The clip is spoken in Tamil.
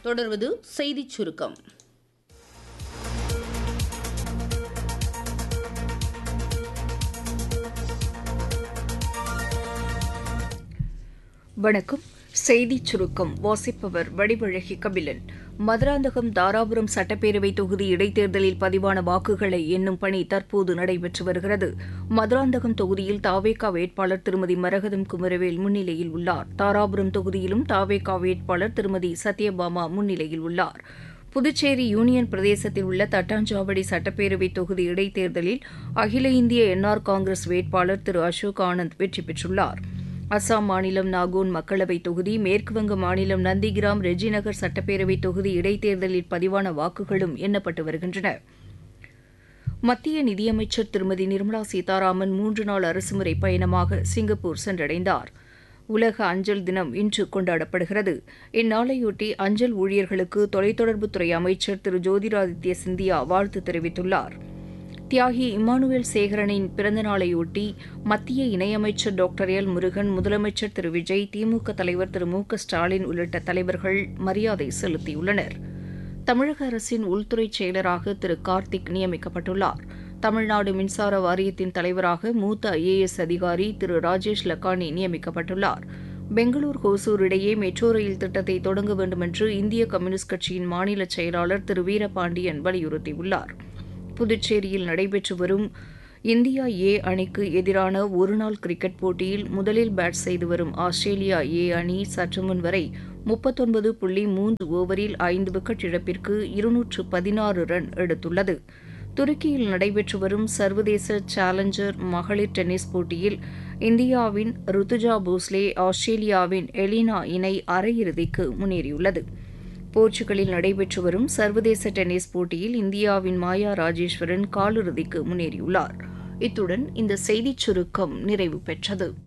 தொடர்வது செய்திச் சுருக்கம் வணக்கம் செய்திச் சுருக்கம் வாசிப்பவர் வடிவழகி கபிலன் மதுராந்தகம் தாராபுரம் சட்டப்பேரவை தொகுதி இடைத்தேர்தலில் பதிவான வாக்குகளை எண்ணும் பணி தற்போது நடைபெற்று வருகிறது மதுராந்தகம் தொகுதியில் தாவேகா வேட்பாளர் திருமதி மரகதம் குமரவேல் முன்னிலையில் உள்ளார் தாராபுரம் தொகுதியிலும் தாவேகா வேட்பாளர் திருமதி சத்யபாமா முன்னிலையில் உள்ளார் புதுச்சேரி யூனியன் பிரதேசத்தில் உள்ள தட்டாஞ்சாவடி சட்டப்பேரவை தொகுதி இடைத்தேர்தலில் அகில இந்திய என்ஆர் காங்கிரஸ் வேட்பாளர் திரு அசோக் ஆனந்த் வெற்றி பெற்றுள்ளார் அசாம் மாநிலம் நாகோன் மக்களவைத் தொகுதி மேற்குவங்க மாநிலம் நந்திகிராம் ரெஜிநகர் சட்டப்பேரவை தொகுதி இடைத்தேர்தலில் பதிவான வாக்குகளும் எண்ணப்பட்டு வருகின்றன மத்திய நிதியமைச்சர் திருமதி நிர்மலா சீதாராமன் மூன்று நாள் அரசுமுறை பயணமாக சிங்கப்பூர் சென்றடைந்தார் உலக அஞ்சல் தினம் இன்று கொண்டாடப்படுகிறது இந்நாளையொட்டி அஞ்சல் ஊழியர்களுக்கு தொலைத்தொடர்புத்துறை அமைச்சர் திரு ஜோதிராதித்ய சிந்தியா வாழ்த்து தெரிவித்துள்ளார் தியாகி இம்மானுவேல் சேகரனின் பிறந்தநாளையொட்டி மத்திய இணையமைச்சர் டாக்டர் எல் முருகன் முதலமைச்சர் திரு விஜய் திமுக தலைவர் திரு மு க ஸ்டாலின் உள்ளிட்ட தலைவர்கள் மரியாதை செலுத்தியுள்ளனர் தமிழக அரசின் உள்துறை செயலராக திரு கார்த்திக் நியமிக்கப்பட்டுள்ளார் தமிழ்நாடு மின்சார வாரியத்தின் தலைவராக மூத்த ஐஏஎஸ் அதிகாரி திரு ராஜேஷ் லக்கானி நியமிக்கப்பட்டுள்ளார் பெங்களூர் ஹோசூர் இடையே மெட்ரோ ரயில் திட்டத்தை தொடங்க வேண்டுமென்று இந்திய கம்யூனிஸ்ட் கட்சியின் மாநில செயலாளர் திரு வீரபாண்டியன் வலியுறுத்தியுள்ளார் புதுச்சேரியில் நடைபெற்று வரும் இந்தியா ஏ அணிக்கு எதிரான ஒருநாள் கிரிக்கெட் போட்டியில் முதலில் பேட் செய்து வரும் ஆஸ்திரேலியா ஏ அணி சற்று முன் வரை முப்பத்தொன்பது புள்ளி மூன்று ஓவரில் ஐந்து விக்கெட் இழப்பிற்கு இருநூற்று பதினாறு ரன் எடுத்துள்ளது துருக்கியில் நடைபெற்று வரும் சர்வதேச சேலஞ்சர் மகளிர் டென்னிஸ் போட்டியில் இந்தியாவின் ருத்துஜா போஸ்லே ஆஸ்திரேலியாவின் எலினா இணை அரையிறுதிக்கு முன்னேறியுள்ளது போர்ச்சுகலில் நடைபெற்று வரும் சர்வதேச டென்னிஸ் போட்டியில் இந்தியாவின் மாயா ராஜேஸ்வரன் காலிறுதிக்கு முன்னேறியுள்ளார் இத்துடன் இந்த செய்திச் சுருக்கம் நிறைவு பெற்றது